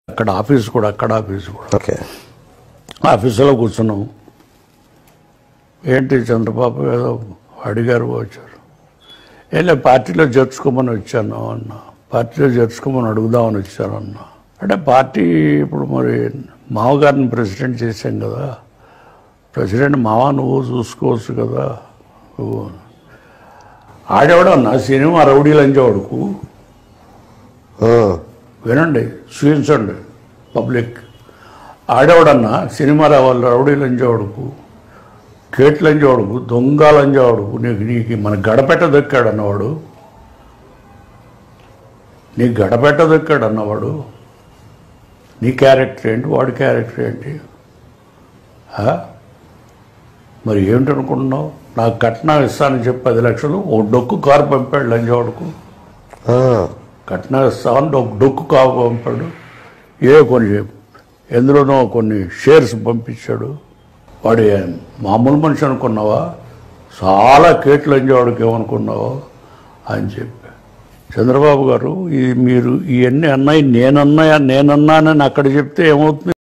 అక్కడ ఆఫీస్ కూడా అక్కడ ఆఫీస్ కూడా ఓకే ఆఫీసులో కూర్చున్నాం ఏంటి చంద్రబాబు ఏదో అడిగారు వచ్చారు వెళ్ళే పార్టీలో చేర్చుకోమని వచ్చాను అన్న పార్టీలో చేర్చుకోమని అడుగుదామని వచ్చాను అన్న అంటే పార్టీ ఇప్పుడు మరి మామగారిని ప్రెసిడెంట్ చేశాం కదా ప్రెసిడెంట్ మామ నువ్వు చూసుకోవచ్చు కదా నువ్వు ఆడేవాడన్నా సినిమా రౌడీ లంచేవాడుకు ఆ, వినండి చూపించండి పబ్లిక్ ఆడేవాడన్నా సినిమా రావాలి రౌడీ లంచేవాడుకు కేట్ లంచేవాడుకు దొంగ లంచేవాడుకు నీకు నీకు మన గడపెట్ట దక్కాడు అన్నవాడు నీ గడపెట్ట దక్కాడు అన్నవాడు నీ క్యారెక్టర్ ఏంటి వాడి క్యారెక్టర్ ఏంటి ఆ? మరి ఏమిటనుకుంటున్నావు నాకు కట్నం ఇస్తానని చెప్పి పది లక్షలు ఓ డొక్కు కారు పంపాడు లంచేవాడుకు ఆ, కట్నం ఇస్తామని ఒక డొక్కు కావు పంపాడు ఏ కొన్ని ఎందులోనో కొన్ని షేర్స్ పంపించాడు వాడు ఏం మామూలు మనిషి అనుకున్నావా చాలా కేట్లు అంజేవాడికి ఏమనుకున్నావా అని చెప్పి చంద్రబాబు గారు ఇది మీరు ఇవన్నీ అన్నాయి నేనన్నాయా నేనన్నానని అక్కడ చెప్తే ఏమవుతుంది